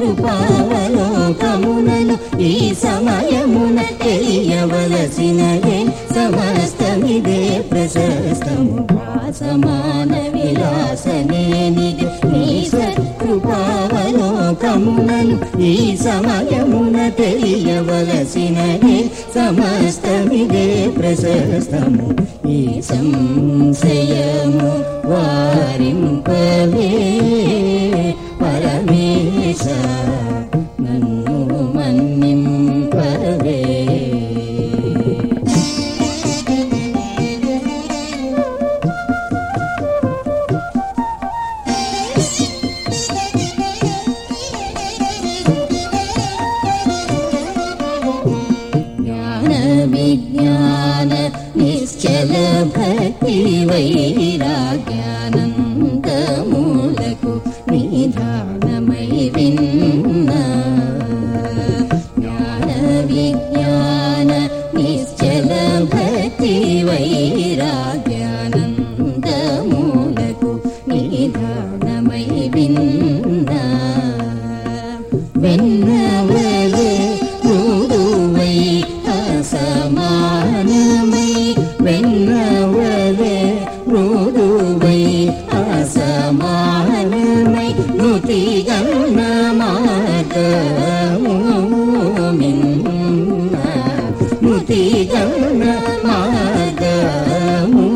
కృపావలోకమునను ఈ సమయమున తెలియవలసిన ఏ సమస్తమిదే ప్రశస్తము సమాన విలాసనేనిది నీ సత్కృపావలోకమునను ఈ సమయమున తెలియవలసిన ఏ సమస్తమిదే ప్రశస్తము ఈ సంశయము వారింపవే పరమేశ నన్ను మన్నింపవే జ్ఞాన విజ్ఞాన నిశ్చల భక్తి వైరాగ్యానందమూలకు నిధానమై విన్న జ్ఞాన విజ్ఞాన నిశ్చల భక్తి వైరాగ్యానందమూలకు నిధానమై విన్న వెన్నవలే మృదువై అసమానమై వెన్నవలే మృదువై అసమానమై నుతి గన్న మార్గము మిన్న నుతి గన్న మార్గము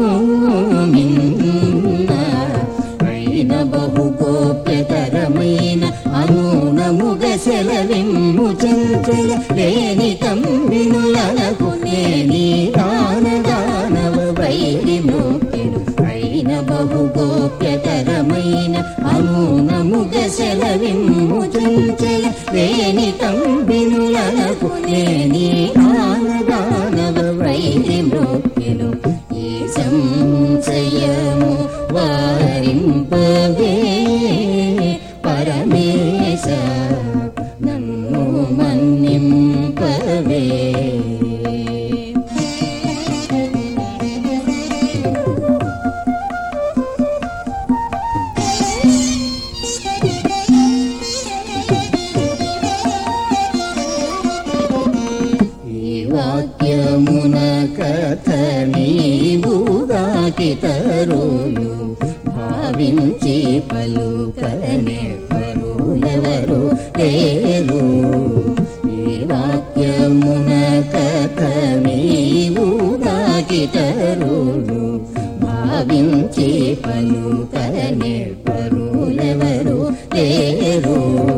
మిన్న అయిన బహు గోప్యతరమైన అనూనముగ సెలవిమ్ము చంచల లేని కంబినులకు నేని దానదానవ వైరి మోకెడు అయిన బహు గోప్యతరమైన అనూనముగ సెలవిమ్ము చంచల లేని కంబినులకు నేని దానదానవ వైరి మోకెడు ఈ సంశయము వారింపవే పరమేశ నన్ను మన్నింపవే ఈ వాక్యమున కథ నీవుగాకితరులు భావించి పలుకనే పరులెవరు లేరు ఈ వాక్యమున కథ నీవుగాకితరులు భావించి పలుకనే పరులెవరు లేరు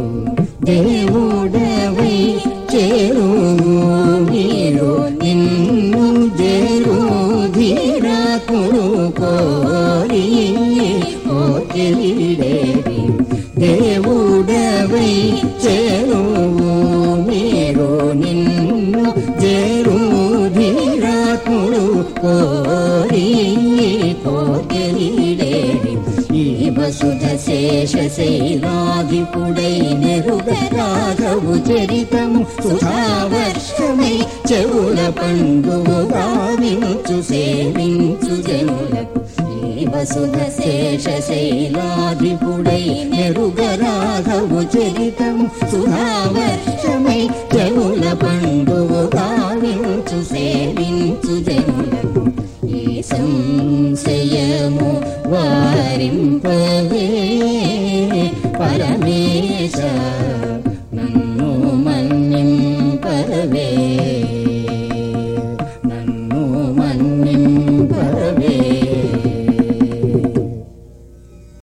దేవుడవై చేరు మీరు నిన్ను చేరు ధీరాకుడు కోరి ఓ తెలిడేవి దేవుడవై చేరు మీరు నిన్ను చేరు ధీరాకుడు కోరి ఓ తెలిడేవి ఈ వసుధ శేష శైలాధిపుడై నెరుగ రాఘవు చరితము సుధావర్షమై చెవుల పండువు గావించు సేవించు జనులకు ఈ వసుధ శేష శైలాధిపుడై నెరుగ రాఘవు చరితము సుధావర్షమై చెవుల పండువు గావించు సేవించు జనులకు ఈ సంశయము వారింపవే పరమేశ